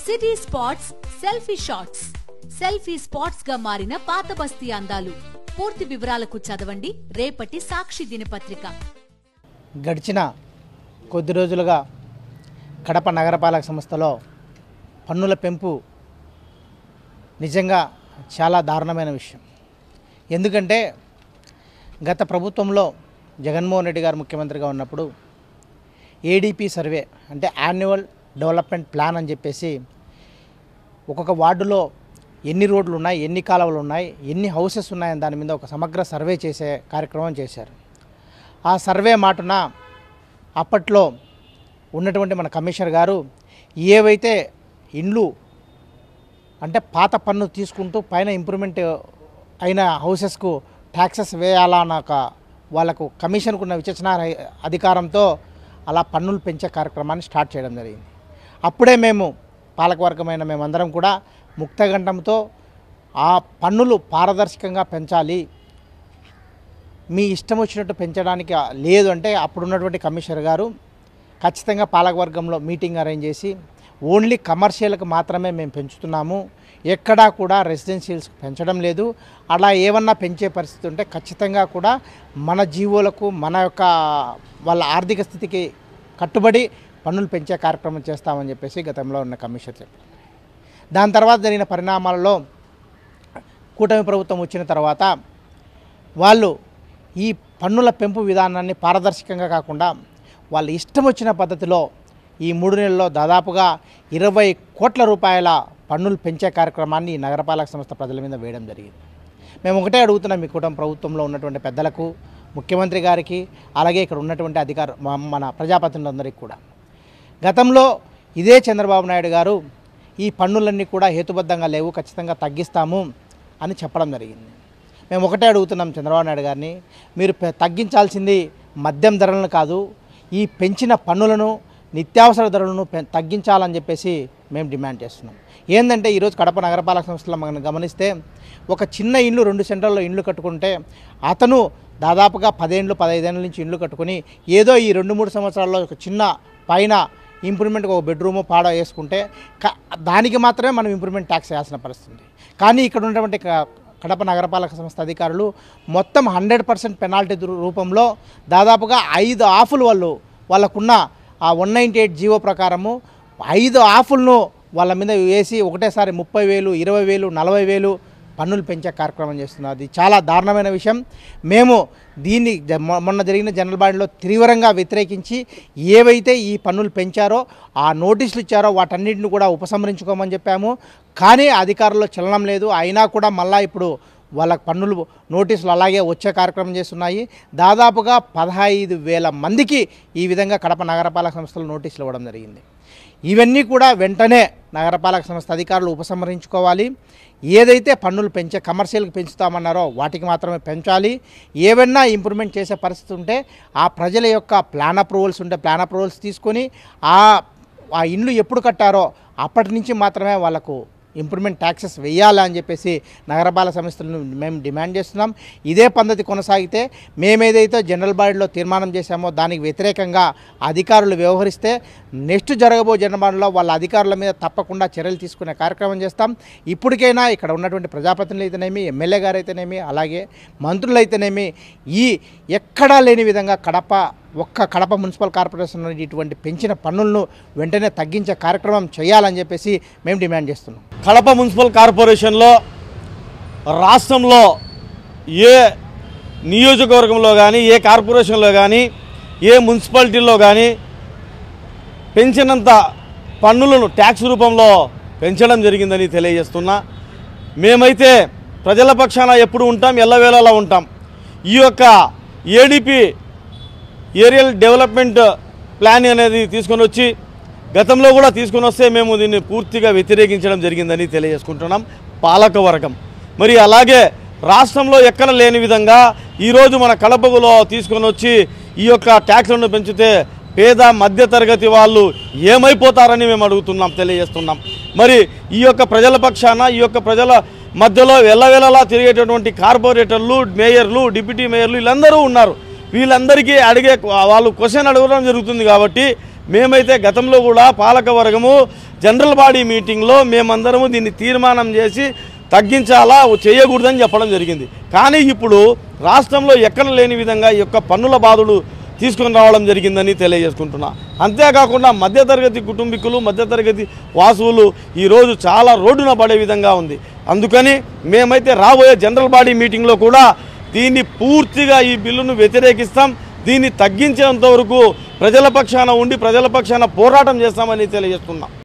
city spots selfie shots selfie spots గా మారిన పాత బస్తీ అందాలు పూర్తి వివరాలకు చదవండి రేపటి సాక్షి దినపత్రిక గడిచిన కొద్ది రోజులుగా కడప నగరపాలక సంస్థలో పన్నుల పెంపు నిజంగా చాలా దారుణమైన విషయం ఎందుకంటే గత ప్రభుత్వంలో జగన్మోహన్ రెడ్డి గారు ముఖ్యమంత్రిగా ఉన్నప్పుడు ఏడీపీ సర్వే అంటే యాన్యువల్ డెవలప్మెంట్ ప్లాన్ అని చెప్పేసి ఒక్కొక్క వార్డులో ఎన్ని రోడ్లు ఉన్నాయి ఎన్ని కాలువలు ఉన్నాయి ఎన్ని హౌసెస్ ఉన్నాయని దాని మీద ఒక సమగ్ర సర్వే చేసే కార్యక్రమం చేశారు ఆ సర్వే మాటున అప్పట్లో ఉన్నటువంటి మన కమిషనర్ గారు ఏవైతే ఇండ్లు అంటే పాత పన్ను తీసుకుంటూ పైన ఇంప్రూవ్మెంట్ అయిన హౌసెస్కు ట్యాక్సెస్ వేయాలా అన్న ఒక వాళ్ళకు కమిషన్కు ఉన్న విచక్షణ అధికారంతో అలా పన్నులు పెంచే కార్యక్రమాన్ని స్టార్ట్ చేయడం జరిగింది అప్పుడే మేము పాలకవర్గమైన మేమందరం కూడా ముక్తగంఠంతో ఆ పన్నులు పారదర్శకంగా పెంచాలి మీ ఇష్టం వచ్చినట్టు పెంచడానికి లేదు అంటే అప్పుడున్నటువంటి కమిషనర్ గారు ఖచ్చితంగా పాలకవర్గంలో మీటింగ్ అరేంజ్ చేసి ఓన్లీ కమర్షియల్కి మాత్రమే మేము పెంచుతున్నాము ఎక్కడా కూడా రెసిడెన్షియల్స్కి పెంచడం లేదు అలా ఏమన్నా పెంచే పరిస్థితి ఉంటే ఖచ్చితంగా కూడా మన జీవోలకు మన యొక్క వాళ్ళ ఆర్థిక స్థితికి కట్టుబడి పన్నులు పెంచే కార్యక్రమం చేస్తామని చెప్పేసి గతంలో ఉన్న కమిషనర్ చెప్పారు దాని తర్వాత జరిగిన పరిణామాలలో కూటమి ప్రభుత్వం వచ్చిన తర్వాత వాళ్ళు ఈ పన్నుల పెంపు విధానాన్ని పారదర్శకంగా కాకుండా వాళ్ళ ఇష్టం వచ్చిన పద్ధతిలో ఈ మూడు నెలల్లో దాదాపుగా ఇరవై కోట్ల రూపాయల పన్నులు పెంచే కార్యక్రమాన్ని ఈ నగరపాలక సంస్థ ప్రజల మీద వేయడం జరిగింది మేము ఒకటే అడుగుతున్నాం మీ కుటుంబ ప్రభుత్వంలో ఉన్నటువంటి పెద్దలకు ముఖ్యమంత్రి గారికి అలాగే ఇక్కడ ఉన్నటువంటి అధికార మ- మన ప్రజాప్రతినిధులందరికీ కూడా గతంలో ఇదే చంద్రబాబు నాయుడు గారు ఈ పన్నులన్నీ కూడా హేతుబద్ధంగా లేవు ఖచ్చితంగా తగ్గిస్తాము అని చెప్పడం జరిగింది మేము ఒకటే అడుగుతున్నాం చంద్రబాబు నాయుడు గారిని మీరు పె- తగ్గించాల్సింది మద్యం ధరలను కాదు ఈ పెంచిన పన్నులను నిత్యావసర ధరలను పె- తగ్గించాలని చెప్పేసి మేము డిమాండ్ చేస్తున్నాం ఏంటంటే ఈరోజు కడప నగరపాలక సంస్థలో మనం గమనిస్తే ఒక చిన్న ఇల్లు రెండు సెంటర్లో ఇండ్లు కట్టుకుంటే అతను దాదాపుగా పదేళ్ళు పదహైదేళ్ళ నుంచి ఇండ్లు కట్టుకొని ఏదో ఈ రెండు మూడు సంవత్సరాల్లో ఒక చిన్న పైన ఇంప్రూవ్మెంట్కి ఒక బెడ్రూము పాడ వేసుకుంటే క- దానికి మాత్రమే మనం ఇంప్రూవ్మెంట్ ట్యాక్స్ వేయాల్సిన పరిస్థితి ఉంది కానీ ఇక్కడ ఉన్నటువంటి క- కడప నగరపాలక సంస్థ అధికారులు మొత్తం హండ్రెడ్ పర్సెంట్ పెనాల్టీ రూపంలో దాదాపుగా ఐదు ఆఫులు వాళ్ళు వాళ్ళకున్న ఆ వన్ నైంటీ ఎయిట్ జీవో ప్రకారము ఐదు ఆఫులను వాళ్ళ మీద వేసి ఒకటేసారి ముప్పై వేలు ఇరవై వేలు నలభై వేలు పన్నులు పెంచే కార్యక్రమం చేస్తున్నారు అది చాలా దారుణమైన విషయం మేము దీన్ని జ- మొ- మొన్న జరిగిన జనరల్ బాడీలో తీవ్రంగా వ్యతిరేకించి ఏవైతే ఈ పన్నులు పెంచారో ఆ నోటీసులు ఇచ్చారో వాటన్నిటిని కూడా ఉపసంహరించుకోమని చెప్పాము కానీ అధికారుల్లో చలనం లేదు అయినా కూడా మళ్ళా ఇప్పుడు వాళ్ళ పన్నులు నోటీసులు అలాగే వచ్చే కార్యక్రమం చేస్తున్నాయి దాదాపుగా పదహైదు వేల మందికి ఈ విధంగా కడప నగరపాలక సంస్థలు నోటీసులు ఇవ్వడం జరిగింది ఇవన్నీ కూడా వెంటనే నగరపాలక సంస్థ అధికారులు ఉపసంహరించుకోవాలి ఏదైతే పన్నులు పెంచే కమర్షియల్కి పెంచుతామన్నారో వాటికి మాత్రమే పెంచాలి ఏవైనా ఇంప్రూవ్మెంట్ చేసే పరిస్థితి ఉంటే ఆ ప్రజల యొక్క ప్లాన్ అప్రూవల్స్ ఉంటే ప్లాన్ అప్రూవల్స్ తీసుకొని ఆ ఆ ఇండ్లు ఎప్పుడు కట్టారో అప్పటి నుంచి మాత్రమే వాళ్ళకు ఇంప్రూవ్మెంట్ ట్యాక్సెస్ వేయాలా అని చెప్పేసి నగరపాలక సంస్థలను మేము డిమాండ్ చేస్తున్నాం ఇదే పద్ధతి కొనసాగితే మేమేదైతే జనరల్ బాడీలో తీర్మానం చేశామో దానికి వ్యతిరేకంగా అధికారులు వ్యవహరిస్తే నెక్స్ట్ జరగబో జనరల్ బాడీలో వాళ్ళ అధికారుల మీద తప్పకుండా చర్యలు తీసుకునే కార్యక్రమం చేస్తాం ఇప్పటికైనా ఇక్కడ ఉన్నటువంటి ప్రజాప్రతినిధులు అయితేనేమి ఎమ్మెల్యే గారు అయితేనేమి అలాగే మంత్రులు అయితేనేమి ఈ ఎక్కడా లేని విధంగా కడప ఒక్క కడప మున్సిపల్ కార్పొరేషన్ నుండి ఇటువంటి పెంచిన పన్నులను వెంటనే తగ్గించే కార్యక్రమం చేయాలని చెప్పేసి మేము డిమాండ్ చేస్తున్నాం కడప మున్సిపల్ కార్పొరేషన్లో రాష్ట్రంలో ఏ నియోజకవర్గంలో కానీ ఏ కార్పొరేషన్లో కానీ ఏ మున్సిపాలిటీలో కానీ పెంచినంత పన్నులను ట్యాక్స్ రూపంలో పెంచడం జరిగిందని తెలియజేస్తున్నా మేమైతే ప్రజల పక్షాన ఎప్పుడు ఉంటాం ఎల్లవేళలా ఉంటాం ఈ యొక్క ఏడిపి ఏరియల్ డెవలప్మెంట్ ప్లాన్ అనేది తీసుకొని వచ్చి గతంలో కూడా తీసుకొని వస్తే మేము దీన్ని పూర్తిగా వ్యతిరేకించడం జరిగిందని తెలియజేసుకుంటున్నాం పాలక వర్గం మరి అలాగే రాష్ట్రంలో ఎక్కడ లేని విధంగా ఈరోజు మన కడపలో తీసుకొని వచ్చి ఈ యొక్క ట్యాక్స్లను పెంచితే పేద మధ్య తరగతి వాళ్ళు ఏమైపోతారని మేము అడుగుతున్నాం తెలియజేస్తున్నాం మరి ఈ యొక్క ప్రజల పక్షాన ఈ యొక్క ప్రజల మధ్యలో వెళ్ళవెళ్ళలా తిరిగేటటువంటి కార్పొరేటర్లు మేయర్లు డిప్యూటీ మేయర్లు వీళ్ళందరూ ఉన్నారు వీళ్ళందరికీ అడిగే వాళ్ళు క్వశ్చన్ అడగడం జరుగుతుంది కాబట్టి మేమైతే గతంలో కూడా పాలక వర్గము జనరల్ బాడీ మీటింగ్లో మేమందరము దీన్ని తీర్మానం చేసి తగ్గించాలా చేయకూడదని చెప్పడం జరిగింది కానీ ఇప్పుడు రాష్ట్రంలో ఎక్కడ లేని విధంగా ఈ యొక్క పన్నుల బాధలు తీసుకొని రావడం జరిగిందని తెలియజేసుకుంటున్నా అంతేకాకుండా మధ్యతరగతి కుటుంబీకులు మధ్యతరగతి వాసువులు ఈరోజు చాలా రోడ్డున పడే విధంగా ఉంది అందుకని మేమైతే రాబోయే జనరల్ బాడీ మీటింగ్లో కూడా దీన్ని పూర్తిగా ఈ బిల్లును వ్యతిరేకిస్తాం దీన్ని తగ్గించేంత వరకు ప్రజల పక్షాన ఉండి ప్రజల పక్షాన పోరాటం చేస్తామని తెలియజేస్తున్నాం